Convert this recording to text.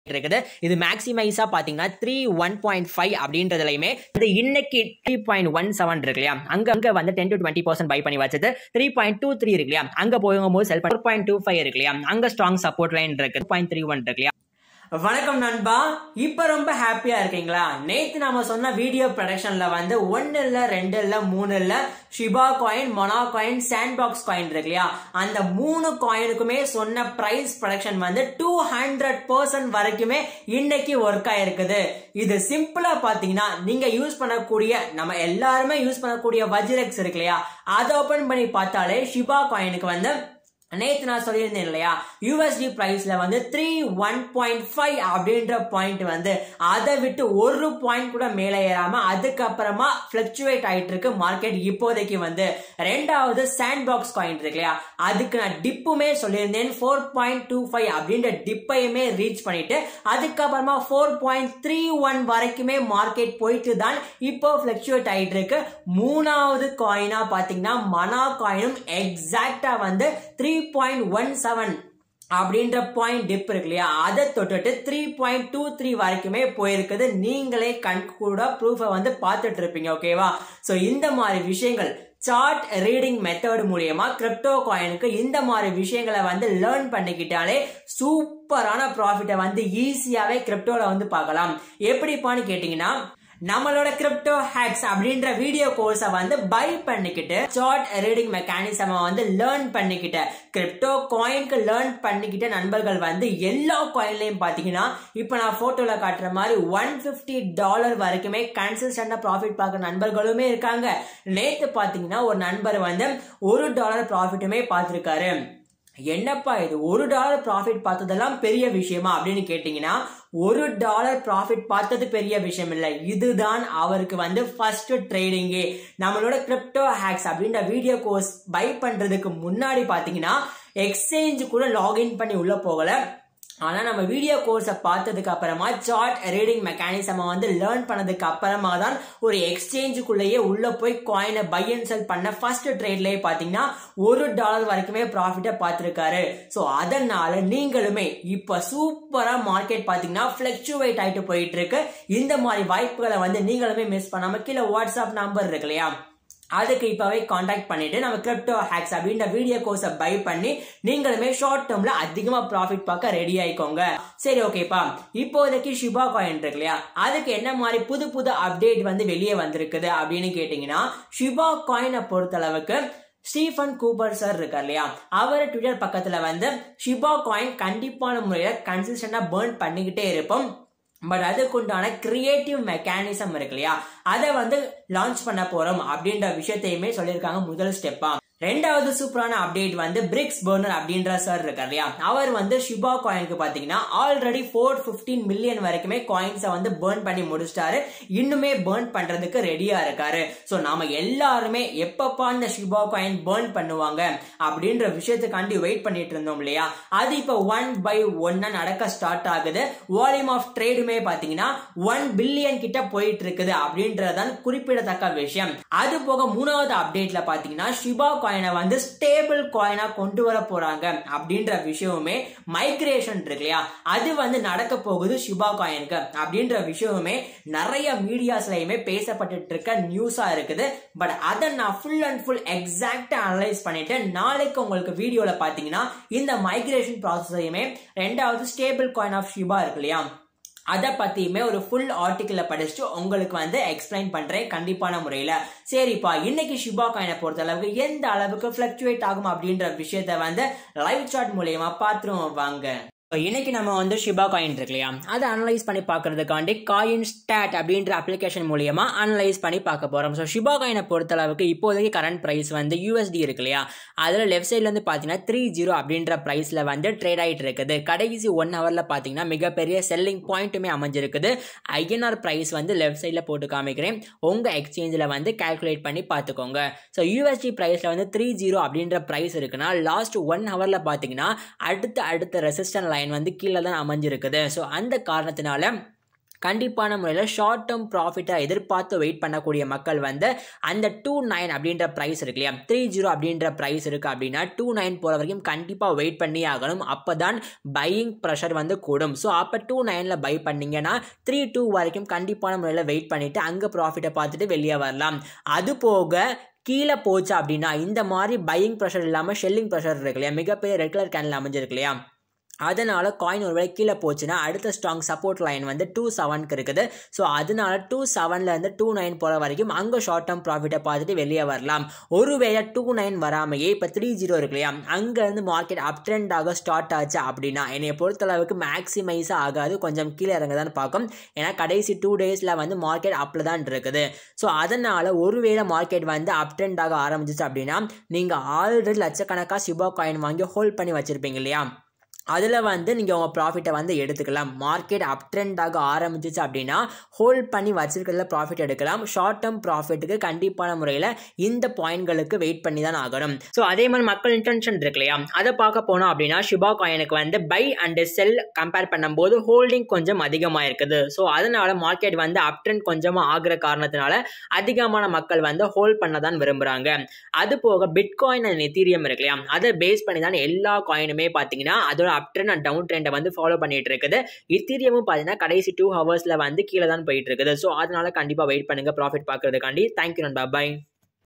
இருக்குது இது மேக்ஸிமைஸா பாத்தீங்கன்னா த்ரீ ஒன் பாயிண்ட் ஃபைவ் அப்படின்றதுலயுமே இது இன்னைக்கு த்ரீ பாயிண்ட் ஒன் செவன் இருக்கு இல்லையா அங்க அங்க வந்து ten to twenty percent buy பண்ணி வச்சது த்ரீ பாயிண்ட் டூ த்ரீ இருக்கு இல்லையா அங்க போகும்போது sell four point two five இருக்கு இல்லையா அங்க ஸ்ட்ராங் சப்போர்ட் லைன் இருக்கு பாயிண்ட் த்ரீ ஒன் இருக்கு இல்லையா வணக்கம் நண்பா இப்ப ரொம்ப ஹாப்பியா இருக்கீங்களா நேத்து நாம சொன்ன வீடியோ ப்ரொடக்ஷன்ல வந்து ஒன்னு இல்ல ரெண்டு இல்ல மூணு இல்ல Shiba coin Mona coin sand box coin இருக்கு இல்லையா அந்த மூணு காயினுக்குமே சொன்ன பிரைஸ் ப்ரொடக்ஷன் வந்து டூ ஹண்ட்ரட் பர்சன்ட் வரைக்குமே இன்னைக்கு ஒர்க் ஆயிருக்குது இது சிம்பிளா பாத்தீங்கன்னா நீங்க யூஸ் பண்ணக்கூடிய நம்ம எல்லாருமே யூஸ் பண்ணக்கூடிய வஜ்ரெக்ஸ் இருக்கு இல்லையா அதை ஓபன் பண்ணி பார்த்தாலே ஷிபா காயினுக்கு வந்து நேத்து நான் சொல்லியிருந்தேன் இல்லையா யூஎஸ்டி பிரைஸ்ல வந்து த்ரீ ஒன் பாயிண்ட் ஃபைவ் அப்படின்ற பாயிண்ட் வந்து அதை விட்டு ஒரு பாயிண்ட் கூட மேலே ஏறாம அதுக்கப்புறமா பிளக்சுவேட் ஆயிட்டு இருக்கு மார்க்கெட் இப்போதைக்கு வந்து ரெண்டாவது சாண்ட் பாக்ஸ் காயின் இருக்கு இல்லையா அதுக்கு நான் டிப்புமே சொல்லியிருந்தேன் ஃபோர் பாயிண்ட் டூ ஃபைவ் அப்படின்ற டிப்பையுமே ரீச் பண்ணிட்டு அதுக்கப்புறமா ஃபோர் பாயிண்ட் த்ரீ ஒன் வரைக்குமே மார்க்கெட் போயிட்டு தான் இப்போ பிளக்சுவேட் ஆயிட்டு இருக்கு மூணாவது காயினா பாத்தீங்கன்னா மனா காயினும் எக்ஸாக்டா வந்து த்ரீ பாயிண்ட் ஒன் செவன் அப்படின்ற பாயிண்ட் டிப் இருக்கு இல்லையா அதை தொட்டுட்டு த்ரீ பாயிண்ட் டூ த்ரீ வரைக்குமே போயிருக்குது நீங்களே கண் கூட ப்ரூஃபை வந்து பார்த்துட்டு இருப்பீங்க ஓகேவா ஸோ இந்த மாதிரி விஷயங்கள் சார்ட் ரீடிங் மெத்தட் மூலியமா கிரிப்டோ காயினுக்கு இந்த மாதிரி விஷயங்களை வந்து லேர்ன் பண்ணிக்கிட்டாலே சூப்பரான ப்ராஃபிட்டை வந்து ஈஸியாவே கிரிப்டோல வந்து பார்க்கலாம் எப்படிப்பான்னு கேட்டீங்கன்னா நம்மளோட கிரிப்டோ ஹேக்ஸ் அப்படின்ற வீடியோ கோர்ஸை வந்து பை பண்ணிக்கிட்டு சார்ட் ரீடிங் மெக்கானிசம் வந்து லேர்ன் பண்ணிக்கிட்ட கிரிப்டோ காயின்க்கு லேர்ன் பண்ணிக்கிட்ட நண்பர்கள் வந்து எல்லா காயின்லையும் பார்த்தீங்கன்னா இப்போ நான் ஃபோட்டோவில் காட்டுற மாதிரி ஒன் ஃபிஃப்டி டாலர் வரைக்குமே கன்சிஸ்டண்டாக ப்ராஃபிட் பார்க்குற நண்பர்களுமே இருக்காங்க நேற்று பார்த்தீங்கன்னா ஒரு நண்பர் வந்து ஒரு டாலர் ப்ராஃபிட்டுமே பார்த்துருக்காரு என்னப்பா இது ஒரு டாலர் ப்ராஃபிட் பார்த்ததெல்லாம் பெரிய விஷயமா அப்படின்னு கேட்டீங்கன்னா ஒரு டாலர் ப்ராஃபிட் பார்த்தது பெரிய விஷயம் இல்லை இதுதான் அவருக்கு வந்து ஃபர்ஸ்ட் ட்ரேடிங்கே நம்மளோட கிரிப்டோ ஹேக்ஸ் அப்படின்ற வீடியோ கோர்ஸ் பை பண்றதுக்கு முன்னாடி பாத்தீங்கன்னா எக்ஸ்சேஞ்ச் கூட லாகின் பண்ணி உள்ள போகல ஆனா நம்ம வீடியோ கோர்ஸை பார்த்ததுக்கு அப்புறமா சார்ட் ரீடிங் மெக்கானிசம் வந்து லேர்ன் பண்ணதுக்கு அப்புறமா தான் ஒரு எக்ஸ்சேஞ்சுக்குள்ளேயே உள்ள போய் காயினை பை அண்ட் செல் பண்ண ஃபர்ஸ்ட் ட்ரேட்லயே பாத்தீங்கன்னா ஒரு டாலர் வரைக்குமே ப்ராஃபிட்டை பார்த்துருக்காரு ஸோ அதனால நீங்களுமே இப்ப சூப்பரா மார்க்கெட் பாத்தீங்கன்னா பிளக்சுவேட் ஆயிட்டு போயிட்டு இருக்கு இந்த மாதிரி வாய்ப்புகளை வந்து நீங்களுமே மிஸ் பண்ணாம கீழே வாட்ஸ்அப் நம்பர் இருக்கு இல்லையா அதுக்கு இப்பவே காண்டாக்ட் பண்ணிட்டு நம்ம கிரிப்டோ ஹேக்ஸ் அப்படின்ற வீடியோ கோர்ஸை பை பண்ணி நீங்களுமே ஷார்ட் டேர்ம்ல அதிகமா ப்ராஃபிட் பார்க்க ரெடி ஆயிக்கோங்க சரி ஓகேப்பா இப்போதைக்கு ஷிபா காயின் இருக்கு இல்லையா அதுக்கு என்ன மாதிரி புது புது அப்டேட் வந்து வெளியே வந்திருக்குது அப்படின்னு கேட்டீங்கன்னா ஷிபா காயினை பொறுத்தளவுக்கு ஸ்டீஃபன் கூப்பர் சார் இருக்கார் இல்லையா அவர் ட்விட்டர் பக்கத்துல வந்து ஷிபா காயின் கண்டிப்பான முறையில கன்சிஸ்டண்டா பேர்ன் பண்ணிக்கிட்டே இருப்போம் பட் அதுக்குண்டான கிரியேட்டிவ் மெக்கானிசம் இருக்கு இல்லையா அதை வந்து லான்ச் பண்ண போறோம் அப்படின்ற விஷயத்தையுமே சொல்லியிருக்காங்க முதல் ஸ்டெப்பா ரெண்டாவது சூப்பரான அப்டேட் வந்து பிரிக்ஸ் பர்னர் அப்படின்ற சார் இருக்கார் இல்லையா அவர் வந்து ஷிபா காயினுக்கு பாத்தீங்கன்னா ஆல்ரெடி ஃபோர் பிப்டீன் மில்லியன் வரைக்குமே காயின்ஸை வந்து பேர்ன் பண்ணி முடிச்சிட்டாரு இன்னுமே பேர்ன் பண்றதுக்கு ரெடியா இருக்காரு ஸோ நாம எல்லாருமே எப்பப்பா இந்த ஷிபா காயின் பேர்ன் பண்ணுவாங்க அப்படின்ற விஷயத்துக்காண்டி வெயிட் பண்ணிட்டு இருந்தோம் இல்லையா அது இப்போ ஒன் பை ஒன்னா நடக்க ஸ்டார்ட் ஆகுது வால்யூம் ஆஃப் ட்ரேடுமே பாத்தீங்கன்னா ஒன் பில்லியன் கிட்ட போயிட்டு இருக்குது அப்படின்றதான் குறிப்பிடத்தக்க விஷயம் அது போக மூணாவது அப்டேட்ல பாத்தீங்கன்னா ஷிபா காயினை வந்து ஸ்டேபிள் காயினா கொண்டு வர போறாங்க அப்படின்ற விஷயமுமே மைக்ரேஷன் இருக்கு இல்லையா அது வந்து நடக்க போகுது ஷிபா காயினுக்கு அப்படின்ற விஷயமுமே நிறைய மீடியாஸ்லயுமே பேசப்பட்டு இருக்க நியூஸா இருக்குது பட் அதை நான் ஃபுல் அண்ட் ஃபுல் எக்ஸாக்டா அனலைஸ் பண்ணிட்டு நாளைக்கு உங்களுக்கு வீடியோல பாத்தீங்கன்னா இந்த மைக்ரேஷன் ப்ராசஸையுமே ரெண்டாவது ஸ்டேபிள் காயின் ஆஃப் ஷிபா இருக்கு இல்லையா அதை பத்தியுமே ஒரு ஃபுல் ஆர்டிக்கிள படிச்சுட்டு உங்களுக்கு வந்து எக்ஸ்பிளைன் பண்றேன் கண்டிப்பான முறையில சரிப்பா இன்னைக்கு ஷிபா காயினை பொறுத்த அளவுக்கு எந்த அளவுக்கு பிளக்சுவேட் ஆகும் அப்படின்ற விஷயத்த வந்து லைவ் சார்ட் மூலியமா பாத்துருவோம் வாங்க இன்னைக்கு நம்ம வந்து ஷிபா காயின் இருக்கு இல்லையா அதை அனலைஸ் பண்ணி பார்க்கறதுக்காண்டி காயின் ஸ்டாட் அப்படின்ற அப்ளிகேஷன் மூலியமா அனலைஸ் பண்ணி பார்க்க போறோம் ஸோ ஷிபா காயினை பொறுத்தளவுக்கு இப்போதைக்கு கரண்ட் பிரைஸ் வந்து யூஎஸ்டி இருக்கு இல்லையா அதில் லெஃப்ட் சைட்ல இருந்து பார்த்தீங்கன்னா த்ரீ ஜீரோ அப்படின்ற பிரைஸ்ல வந்து ட்ரேட் ஆகிட்டு இருக்குது கடைசி ஒன் ஹவர்ல பார்த்தீங்கன்னா மிகப்பெரிய செல்லிங் பாயிண்ட்டுமே அமைஞ்சிருக்குது ஐஎன்ஆர் பிரைஸ் வந்து லெஃப்ட் சைடில் போட்டு காமிக்கிறேன் உங்க எக்ஸ்சேஞ்சில் வந்து கால்குலேட் பண்ணி பார்த்துக்கோங்க ஸோ யூஎஸ்டி பிரைஸ்ல வந்து த்ரீ ஜீரோ அப்படின்ற பிரைஸ் இருக்குன்னா லாஸ்ட் ஒன் ஹவர்ல பார்த்தீங்கன்னா அடுத்த அடுத்த ரெசிஸ்டன் லைன் வந்து கீழே தான் அமைஞ்சிருக்குது ஸோ அந்த காரணத்தினால கண்டிப்பான முறையில் ஷார்ட் டேர்ம் ப்ராஃபிட்டை எதிர்பார்த்து வெயிட் பண்ணக்கூடிய மக்கள் வந்து அந்த டூ நைன் அப்படின்ற ப்ரைஸ் இருக்கு இல்லையா த்ரீ ஜீரோ அப்படின்ற ப்ரைஸ் இருக்குது அப்படின்னா டூ நைன் போகிற வரைக்கும் கண்டிப்பாக வெயிட் பண்ணி ஆகணும் அப்போ தான் பையிங் ப்ரெஷர் வந்து கூடும் ஸோ அப்போ டூ நைனில் பை பண்ணிங்கன்னா த்ரீ டூ வரைக்கும் கண்டிப்பான முறையில் வெயிட் பண்ணிவிட்டு அங்கே ப்ராஃபிட்டை பார்த்துட்டு வெளியே வரலாம் அது போக கீழே போச்சு அப்படின்னா இந்த மாதிரி பையிங் ப்ரெஷர் இல்லாமல் ஷெல்லிங் ப்ரெஷர் இருக்கு இல்லையா மிகப்பெரிய ரெட் கலர் கேனில் அமைஞ்சிருக்கு இல்லையா அதனால் காயின் ஒருவேளை கீழே போச்சுன்னா அடுத்த ஸ்ட்ராங் சப்போர்ட் லைன் வந்து டூ செவனுக்கு இருக்குது ஸோ அதனால டூ செவன்லேருந்து டூ நைன் போகிற வரைக்கும் அங்கே ஷார்ட் டேர்ம் ப்ராஃபிட்டை பார்த்துட்டு வெளியே வரலாம் ஒருவேளை டூ நைன் வராமையே இப்போ த்ரீ ஜீரோ இருக்கு இல்லையா அங்கேருந்து மார்க்கெட் அப் ட்ரெண்டாக ஸ்டார்ட் ஆச்சு அப்படின்னா என்னை பொறுத்தளவுக்கு மேக்ஸிமைஸாக ஆகாது கொஞ்சம் கீழே இறங்க தான் பார்க்கும் ஏன்னா கடைசி டூ டேஸில் வந்து மார்க்கெட் அப்பில் தான் இருக்குது ஸோ அதனால் ஒருவேளை மார்க்கெட் வந்து அப் ட்ரெண்டாக ஆரம்பிச்சிச்சு அப்படின்னா நீங்கள் ஆல்ரெடி லட்சக்கணக்காக சிபா காயின் வாங்கி ஹோல்ட் பண்ணி வச்சுருப்பீங்க இல்லையா அதில் வந்து நீங்கள் உங்கள் ப்ராஃபிட்டை வந்து எடுத்துக்கலாம் மார்க்கெட் அப் ட்ரெண்டாக ஆரம்பிச்சிச்சு அப்படின்னா ஹோல்ட் பண்ணி வச்சிருக்கிறதுல ப்ராஃபிட் எடுக்கலாம் ஷார்ட் டேர்ம் ப்ராஃபிட்டுக்கு கண்டிப்பான முறையில் இந்த பாயிண்ட்களுக்கு வெயிட் பண்ணி தான் ஆகணும் ஸோ அதே மாதிரி மக்கள் இன்டென்ஷன் இருக்கு இல்லையா அதை பார்க்க போனோம் அப்படின்னா ஷிபா காயினுக்கு வந்து பை அண்ட் செல் கம்பேர் பண்ணும்போது ஹோல்டிங் கொஞ்சம் அதிகமாக இருக்குது ஸோ அதனால மார்க்கெட் வந்து அப் ட்ரெண்ட் கொஞ்சமாக ஆகிற காரணத்தினால அதிகமான மக்கள் வந்து ஹோல்ட் பண்ண தான் விரும்புகிறாங்க அது போக பிட்காயின் அண்ட் எத்தீரியம் இருக்கு இல்லையா அதை பேஸ் பண்ணி தான் எல்லா காயினுமே பார்த்தீங்கன்னா அதோட அப் ட்ரெண்ட் அண்ட் டவுன் ட்ரெண்டை வந்து ஃபாலோ பண்ணிட்டு இருக்குது இத்தீரியமும் பார்த்தீங்கன்னா கடைசி டூ ஹவர்ஸில் வந்து கீழே தான் போயிட்டு இருக்குது ஸோ அதனால கண்டிப்பாக வெயிட் பண்ணுங்க ப்ராஃபிட் பார்க்கறதுக்காண்டி தேங்க்யூ நண்பா பை